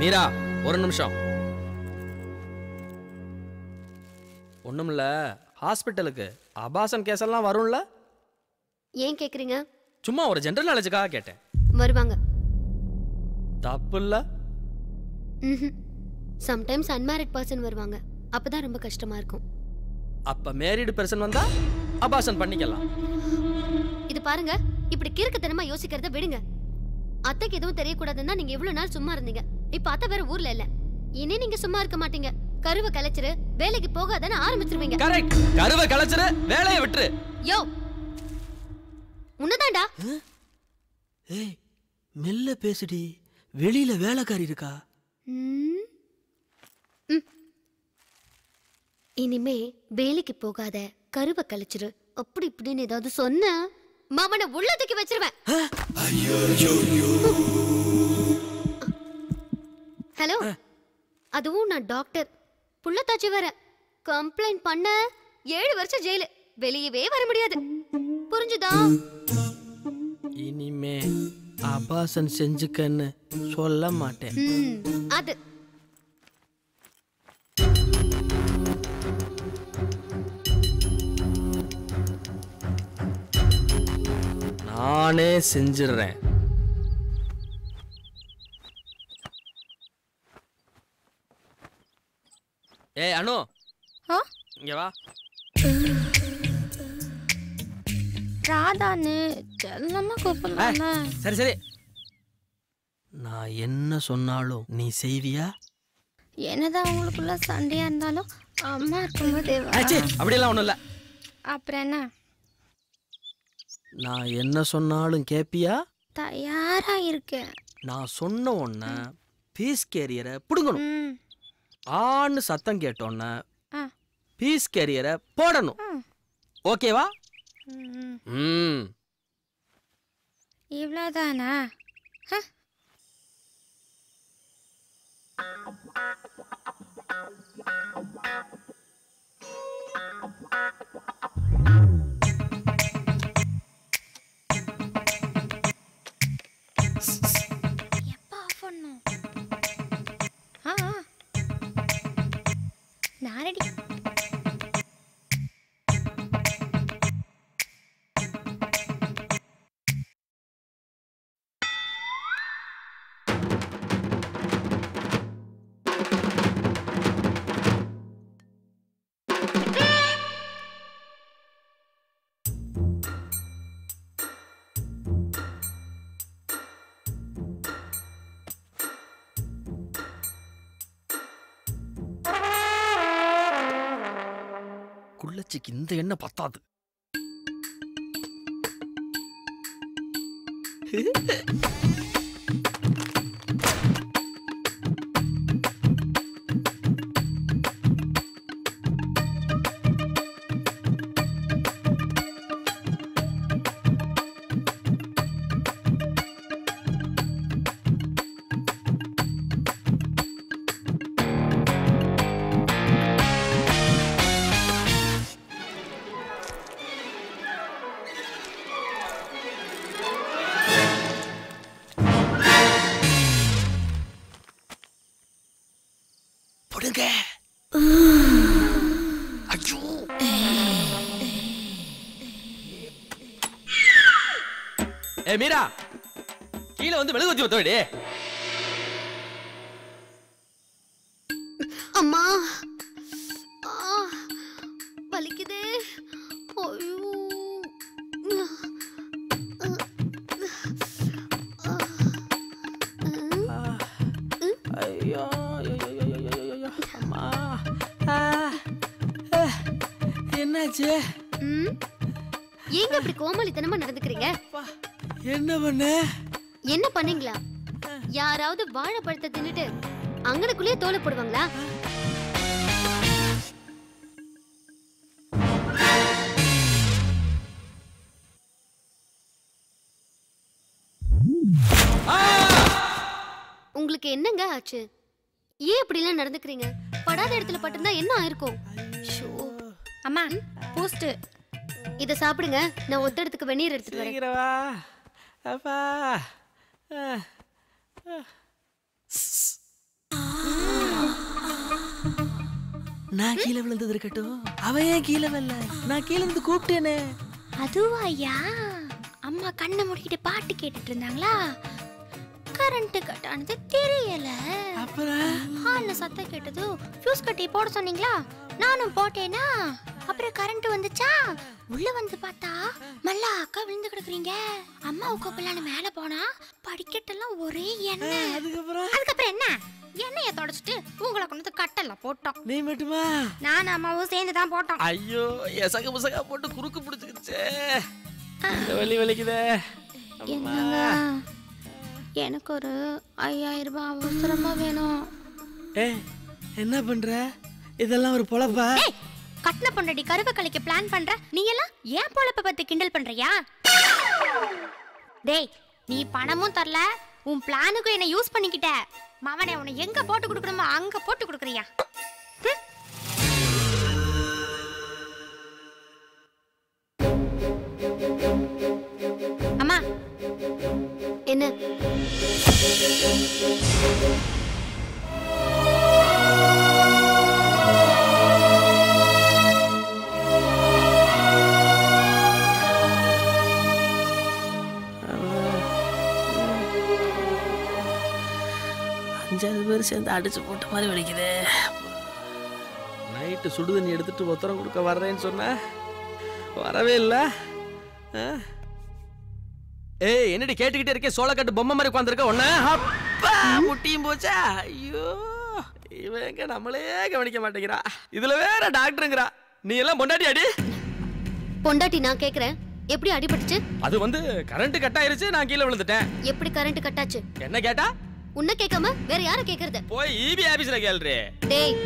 மீரா ஒரு நிமிஷம் ஒண்ணுமில்ல ஹாஸ்பிட்டலுக்கு அபாசன் கேஸ் எல்லாம் வரும்ல ஏன் கேக்குறீங்க சும்மா ஒரு ஜென்ரல் நாலேஜுக்காக கேட்டேன் வருவாங்க தப்பு இல்ல சம்டைம்ஸ் அன்மேரிட் பர்சன் வருவாங்க அப்பதான் ரொம்ப கஷ்டமா இருக்கும் அப்ப மேரிடு பெர்சன் வந்தா அபாசன் பண்ணிக்கலாம் இது பாருங்க இப்படி கிறுக்குத்தனமா யோசிக்கிறத விடுங்க அத்தைக்கு எதுவும் தெரியக்கூடாதுன்னா நீங்க இவ்வளவு நாள் சும்மா இருந்தீங்க இப்ப அத்தை வேற ஊர்ல இல்ல இனி நீங்க சும்மா இருக்க மாட்டீங்க கருவை கலைச்சிரு வேலைக்கு போகாதான்னு ஆரம்பிச்சிருவீங்க கரெக்ட் கருவை கலைச்சிரு வேலையை விட்டுரு யோ உன்னதாண்டா ஏய் மெல்ல பேசுடி வெளியில வேலைக்காரி இருக்கா ம். ம். இனிமே வேலைக்கு போகாத கருவை கழிச்சிரு அப்படி இப்படின்னு ஏதாவது சொன்ன மாமனை உள்ள தூக்கி வச்சிருவேன் ஹலோ அதுவும் நான் டாக்டர் புள்ளத்தாச்சி வர கம்ப்ளைண்ட் பண்ண ஏழு வருஷம் ஜெயிலு வெளியவே வர முடியாது புரிஞ்சுதா இனிமே அபாசன் செஞ்சுக்கன்னு சொல்ல மாட்டேன் ம், அது நானே செஞ்சிடுறேன் ஏய் அனு ஆ? இங்க வா ராதான்னு செல்லமா கூப்பிடலாம்ல சரி சரி நான் என்ன சொன்னாலும் நீ செய்வியா என்னதான் உங்களுக்குள்ள சண்டையா இருந்தாலும் அம்மா இருக்கும்போது வா. ஆச்சி அப்படியெல்லாம் ஒண்ணும் இல்ல அப்புறம் என்ன நான் என்ன சொன்னாலும் கேப்பியா தயாரா இருக்கேன் நான் சொன்ன உடனே பீஸ் கேரியரை பிடுங்கணும் ம் ஆன்னு சத்தம் கேட்டோன்னே ஆ. பீஸ் கேரியரை போடணும் ம். ஓகேவா ம் ம் இவ்வளோதானா எப்போ ஆஃப் பண்ணும் ஆ ஆ. நான் ரெடி குள்ளச்சிக்கு இந்த எண்ணெய் பத்தாது போடுங்க ஐயோ ஏ மீரா கீழே வந்து மெழுகுவத்தி ஒத்தவடி அம்மா ஆ, வலிக்குதே ஐயோ ஐயோ ஐயோ, ஐயோ, ஐயோ, ஐயோ, ஐயோ, அம்மா ஆ, ஆ, என்னாச்சு ம்? ஏங்க இப்படி கோமாளித்தனமா நடந்துக்கிறீங்க என்ன பண்ண என்ன பண்ணீங்களா யாராவது வாழைப்பழத்தை தின்னுட்டு அங்கனக்குள்ளேயே தோலை போடுவாங்களா உங்களுக்கு என்னங்க ஆச்சு ஏன் இப்படிலாம் நடந்துக்கிறீங்க படாத இடத்துல பட்டிருந்தா என்ன ஆயிருக்கும் ஷோ அம்மா பூஸ்ட் இத சாப்பிடுங்க நான் ஒத்தடத்துக்கு வெந்நீர் எடுத்துட்டு வரேன் சீக்கிரவா அப்பா ஆ, நான் கீழே விழுந்தது இருக்கட்டும் அவ ஏன் கீழே வரல நான் கீழே வந்து கூப்பிட்டேனே அதுவா ஐயா அம்மா கண்ணை மூடிக்கிட்டு பாட்டு கேட்டுட்டு இருந்தாங்களா கரண்ட் கட் ஆனது தெரியல அப்புறம் ஹால்ல சத்தம் கேட்டது ஃபியூஸ் கட்டி போட சொன்னீங்களா நானும் போட்டேனா அப்புறம் கரண்ட் வந்துச்சா உள்ள வந்து பார்த்தா மல்லா அக்கா விழுந்து கிடக்குறீங்க அம்மா கூப்பிடலான்னு மேல போனா படிக்கட்டெல்லாம் ஒரே எண்ணெய் அதுக்கப்புறம் அதுக்கப்புறம் என்ன எண்ணெயை தொடச்சிட்டு உங்களை கொண்டு வந்து கட்டல்ல போட்டோம் நீ மட்டுமா நானும் அம்மாவும் சேர்ந்து தான் போட்டோம் ஐயோ எசக முசகா போட்டு குறுக்கு பிடிச்சிக்கிச்சே இந்த வலி வலிக்குதே என்னங்க எனக்கு ஒரு ஐயாயிரம் ரூபாய் அவசரமா வேணும் ஏ என்ன பண்ற இதெல்லாம் ஒரு பொழப்பா ஏய், கட்டின பொண்டாட்டி கருவை கலைக்க பிளான் பண்ற நீ எல்லாம் ஏன் பொழப்ப பத்தி கிண்டல் பண்றியா டேய் நீ பணமும் தரல உன் பிளானுக்கும் என்ன யூஸ் பண்ணிக்கிட்ட மவனே உன்னை எங்க போட்டு கொடுக்கணுமோ அங்க போட்டு கொடுக்குறியா ஹம். அம்மா என்ன அஞ்சாறு பேர் சேர்ந்து அடிச்சு போட்ட மாதிரி வலிக்குதே நைட்டு சுடுதண்ணி எடுத்துட்டு உத்தரம் கொடுக்க வர்றேன்னு சொன்ன வரவே இல்ல ஆ? ஏய் என்னடி கேட்டுக்கிட்டே இருக்கே சோளக்கட்டு பொம்மை மாதிரி உட்காந்துருக்க ஒண்ணு அப்பா முட்டியும் போச்சா ஐயோ இவன் எங்க நம்மளே கவனிக்க மாட்டேங்கிறா இதுல வேற டாக்டருங்கிறா நீ எல்லாம் பொண்டாட்டி அடி பொண்டாட்டி நான் கேக்குறேன் எப்படி அடிபட்டுச்சு அது வந்து கரண்ட் கட் ஆயிருச்சு நான் கீழே விழுந்துட்டேன் எப்படி கரண்ட் கட்டாச்சு என்ன கேட்டா உன்னை கேட்காம வேற யார கேக்குறது போய் இபி ஆபீஸ்ல கேள்றே டேய்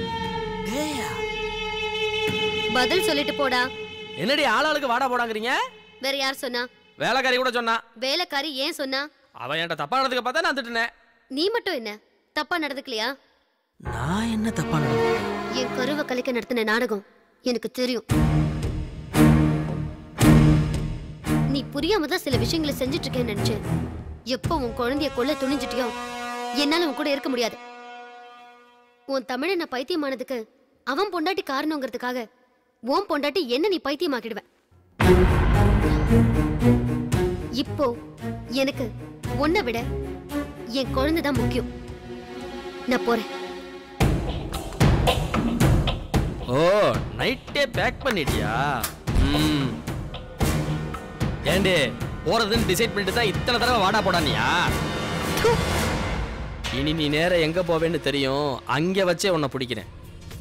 பதில் சொல்லிட்டு போடா என்னடி ஆளாளுக்கு வாடா போடாங்கறீங்க வேற யார் சொன்னா வேலைக்காரி கூட சொன்னா வேலைக்காரி ஏன் சொன்னா அவன் என்கிட்ட தப்பா நடந்துக்க பார்த்தா நான் திட்டுனேன் நீ மட்டும் என்ன தப்பா நடந்துக்கலையா நான் என்ன தப்பா நடந்தேன் என் கருவை கலைக்க நடத்தின நாடகம் எனக்கு தெரியும் நீ புரியாம தான் சில விஷயங்களை செஞ்சுட்டு இருக்கேன்னு நினைச்சேன் எப்போ உன் குழந்தைய கொல்ல துணிஞ்சிட்டியோ என்னால உன் கூட இருக்க முடியாது உன் தமிழனை பைத்தியமானதுக்கு அவன் பொண்டாட்டி காரணங்கிறதுக்காக உன் பொண்டாட்டி என்ன நீ பைத்தியமாக்கிடுவ இப்போ எனக்கு உன்னை விட என் குழந்தை தான் முக்கியம் நான் போறேன் ஓ நைட்டே பேக் பண்ணிட்டியா ம் ஏண்டி போறதுன்னு டிசைட் பண்ணிட்டு தான் இத்தனை தடவை வாடா போடானியா இனி நீ நேரா எங்க போவேன்னு தெரியும் அங்க வச்சே உன்னை பிடிக்கிறேன்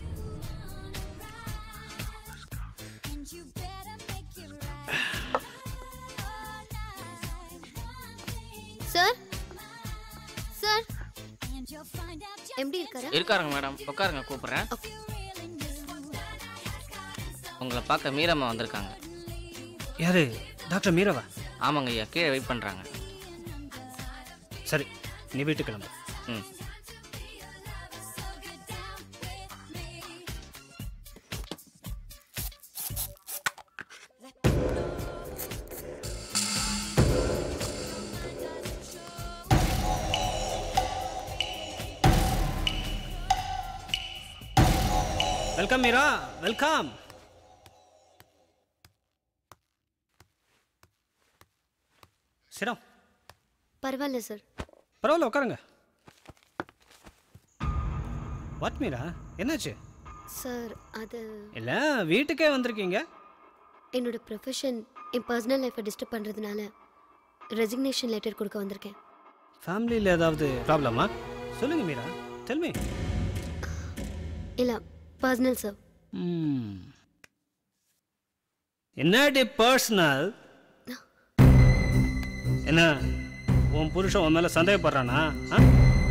சார் சார் எப்படி இருக்காரு இருக்காருங்க மேடம் உட்காருங்க கூப்பிடுறேன் Okay. உங்களை பார்க்க மீரம்மா வந்திருக்காங்க யாரு டாக்டர் மீரவா ஆமாங்க ஐயா கீழே வெயிட் பண்ணுறாங்க சரி நீ வீட்டுக்கு கிளம்பு ம் வெல்கம் மீரா வெல்கம் சிரம் பரவாயில்ல சார் பரவாயில்ல உட்காருங்க வாட் மீரா என்னாச்சு சார் அது இல்லை வீட்டுக்கே வந்திருக்கீங்க என்னோட ப்ரொஃபஷன் என் பர்சனல் லைஃப்பை டிஸ்டர்ப் பண்ணுறதுனால ரெசிக்னேஷன் லெட்டர் கொடுக்க வந்திருக்கேன் ஃபேமிலியில் ஏதாவது ப்ராப்ளமா சொல்லுங்க மீரா தெல்மி இல்லை பர்சனல் சார் என்னடி பர்சனல் என்ன உன் புருஷன் உன் மேல சந்தேகப்படுறானா ஆ?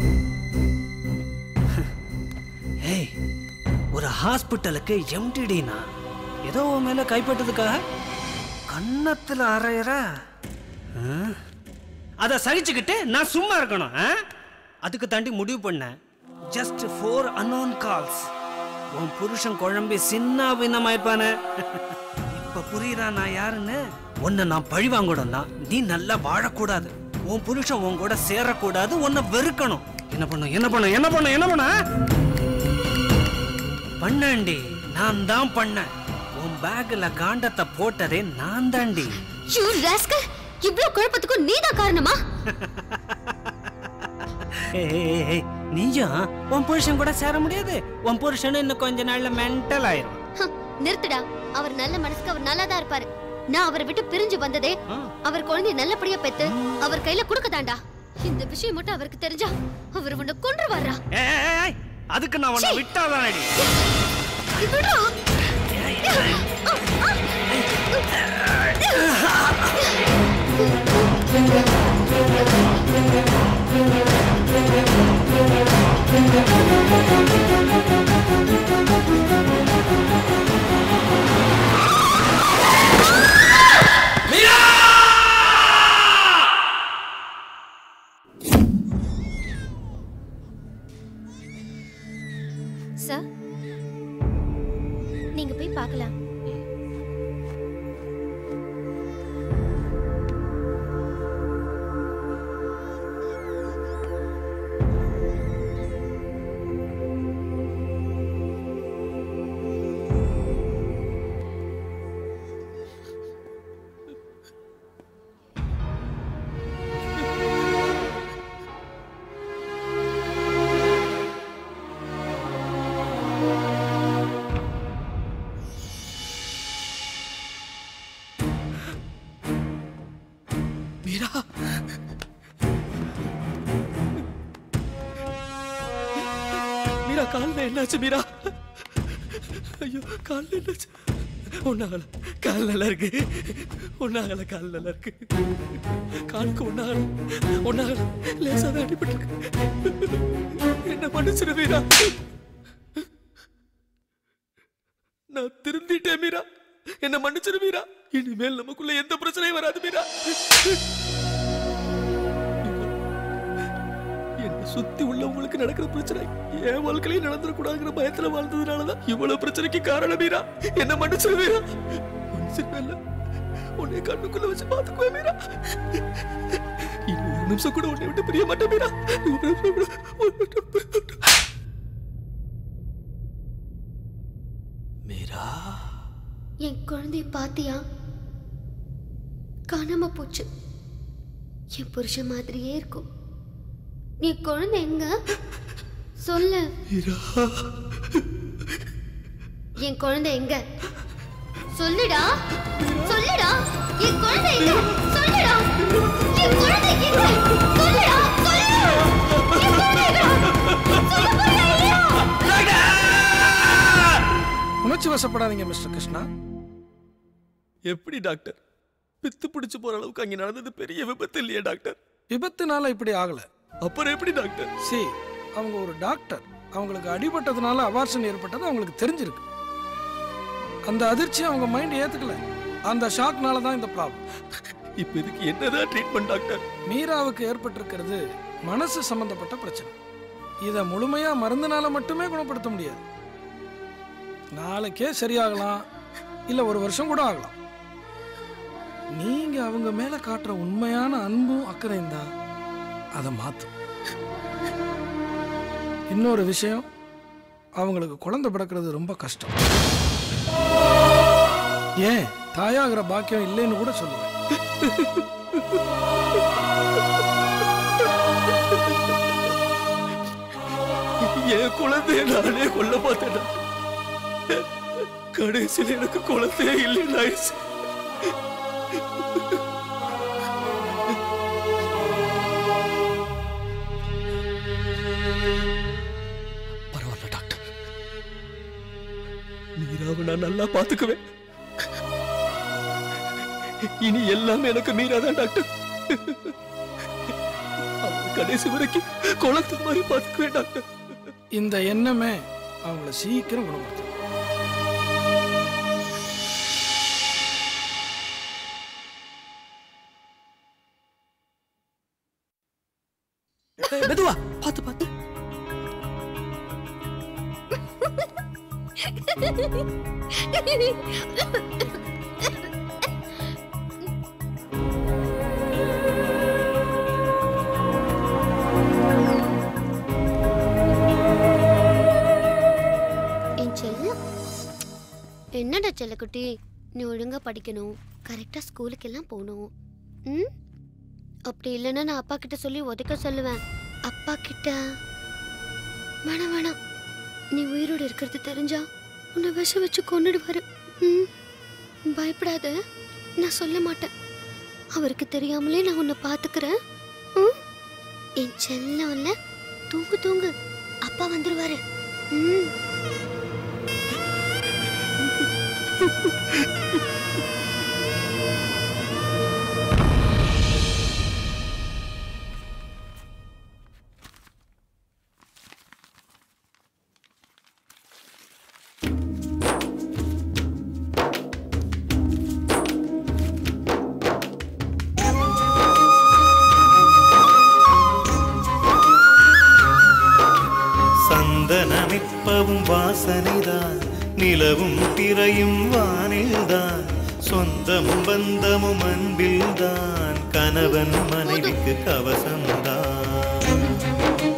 ஏய் ஒரு ஹாஸ்பிட்டலுக்கு எம்டிடினா ஏதோ உன் மேல கைப்பட்டதுக்காக கன்னத்துல அரையிற ஆ? அதை சகிச்சுக்கிட்டு நான் சும்மா இருக்கணும் ஆ? அதுக்கு தாண்டி முடிவு பண்ணேன் ஜஸ்ட் ஃபோர் அன்னோன் கால்ஸ் உன் புருஷன் குழம்பி சின்ன பின்னமாய்ப்பானே இப்ப புரியுதா நான் யாருன்னு உன்னை நான் பழி வாங்கணும்னா நீ நல்லா வாழக்கூடாது உன் புருஷன் உன் கூட சேரக்கூடாது உன்னை வெறுக்கணும் என்ன பண்ணும் என்ன பண்ணும் என்ன பண்ணும் என்ன பண்ண பண்ணாண்டி நான் தான் பண்ணேன் உன் பேக்ல காண்டத்தை போட்டதே நான் தாண்டி யூ ராஸ்கல் இவ்ளோ குழப்பத்துக்கும் நீதான் காரணமா ஏய், ஏய், ஏய், நீயும் உன் புருஷன் கூட சேர முடியாது உன் புருஷனும் இன்னும் கொஞ்ச நாள்ல மென்டல் ஆயிரும் ஹம், நிறுத்துடா அவர் நல்ல மனசுக்கு அவர் நல்லா தான் இருப்பாரு நான் அவரை விட்டு பிரிஞ்சு வந்ததே அவர் குழந்தைய நல்லபடியா பெத்து அவர் கையில கொடுக்கதாண்டா இந்த விஷயம் மட்டும் அவருக்கு தெரிஞ்சா அவர் உன்னை கொன்று வர்றா ஏய், ஏய், ஏய், அதுக்கு நான் உன்னை விட்டாதானடி விடுடா. சார் நீங்க போய் பார்க்கலாம் மீரா மீரா காலில் என்னாச்சு மீரா ஐயோ காலில் என்னாச்சு ஒன்னாகல கால் நல்லா இருக்கு ஒன்னாகல கால் நல்லா இருக்கு காலுக்கு ஒன்னாகல ஒன்னாகல லேசா தான் அடிபட்டிருக்கு என்ன மன்னிச்சிரு மீரா நான் திருந்திட்டேன் மீரா என்ன மன்னிச்சிரு மீரா இனிமேல் நமக்குள்ள எந்த பிரச்சனையும் வராது மீரா என்ன சுத்தி உள்ளவங்களுக்கு நடக்கிற பிரச்சனை என் வாழ்க்கையில நடந்துடக்கூடாதுங்கிற பயத்துல வாழ்ந்ததுனாலதான் இவ்வளவு பிரச்சனைக்கு காரணம் மீரா என்ன மன்னிச்சிரு மீரா மன்னிச்சிருவேன்ல உன்னை கண்ணுக்குள்ள வச்சு பாத்துக்குவேன் மீரா இனி ஒரு நிமிஷம் கூட உன்னை விட்டு பிரிய மாட்டேன் மீரா ஒரு நிமிஷம் கூட உன்னை விட்டு பிரிய மாட்டேன். மீரா என் குழந்தைய பாத்தியா காணாம போச்சு என் புருஷன் மாதிரியே இருக்கும் என் குழந்தை எங்க சொல்லு என் குழந்தை எங்க சொல்லுடா சொல்லுடா என் குழந்தை எங்க சொல்லுடா என் குழந்தை எங்க சொல்லுடா சொல்லு என் குழந்தை எங்க? சொல்ல போறியா இல்லையா? உணர்ச்சி வசப்படாதீங்க மிஸ்டர் கிருஷ்ணா எப்படி டாக்டர் பித்து பிடிச்சு போற அளவுக்கு அங்க நடந்தது பெரிய விபத்து இல்லையா டாக்டர் விபத்துனால இப்படி ஆகல அப்புறம் எப்படி டாக்டர் சி அவங்க ஒரு டாக்டர் அவங்களுக்கு அடிபட்டதுனால அவார்ஷன் ஏற்பட்டது அவங்களுக்கு தெரிஞ்சிருக்கு அந்த அதிர்ச்சி அவங்க மைண்ட் ஏத்துக்கல அந்த ஷாக்னால தான் இந்த ப்ராப்ளம் இப்ப இதுக்கு என்னதான் ட்ரீட்மெண்ட் டாக்டர் மீராவுக்கு ஏற்பட்டிருக்கிறது மனசு சம்பந்தப்பட்ட பிரச்சனை இதை முழுமையா மருந்துனால மட்டுமே குணப்படுத்த முடியாது நாளைக்கே சரியாகலாம் இல்ல ஒரு வருஷம் கூட ஆகலாம் நீங்க அவங்க மேல காட்டுற உண்மையான அன்பும் அக்கறையும் தான் அதை மாத்தும் இன்னொரு விஷயம் அவங்களுக்கு குழந்தை பிறக்கிறது ரொம்ப கஷ்டம் ஏன் தாயாகிற பாக்கியம் இல்லைன்னு கூட சொல்லுவேன் என் குழந்தைய நானே கொல்ல பார்த்தேன் டாக்டர். கடைசியில் எனக்கு குழந்தையே இல்லைன்னு ஆயிடுச்சு பரவாயில்ல டாக்டர் மீராவை நான் நல்லா பாத்துக்குவேன் இனி எல்லாமே எனக்கு மீரா தான் டாக்டர் அவளை கடைசி வரைக்கும் குழந்தை மாதிரி பாத்துக்குவேன் டாக்டர் இந்த எண்ணமே அவங்கள சீக்கிரம் குணப்படுத்தும் ஏய், மெதுவா பாத்து பாத்து என் செல்லம் செல்லக்குட்டி நீ ஒழுங்கா படிக்கணும் கரெக்டா ஸ்கூலுக்கு எல்லாம் போகணும் ம் அப்படி இல்லைன்னா நான் அப்பா கிட்ட சொல்லி உதைக்க சொல்லுவேன் அப்பா கிட்ட வேணாம் வேணாம் நீ உயிரோடு இருக்கிறது தெரிஞ்சா உன்னை விஷம் வச்சு கொன்னுடுவாரு ம் பயப்படாத நான் சொல்ல மாட்டேன் அவருக்கு தெரியாமலே நான் உன்னை பார்த்துக்கிறேன் ம் என் செல்லம் இல்ல தூங்கு தூங்கு அப்பா வந்துருவாரு ம் சந்தனமிப்பவும் வாசனைதான் நிலவும் திரையும் வானில்தான் சொந்தமும் பந்தமும் அன்பில்தான் கணவன் மனைவிக்கு கவசம்தான்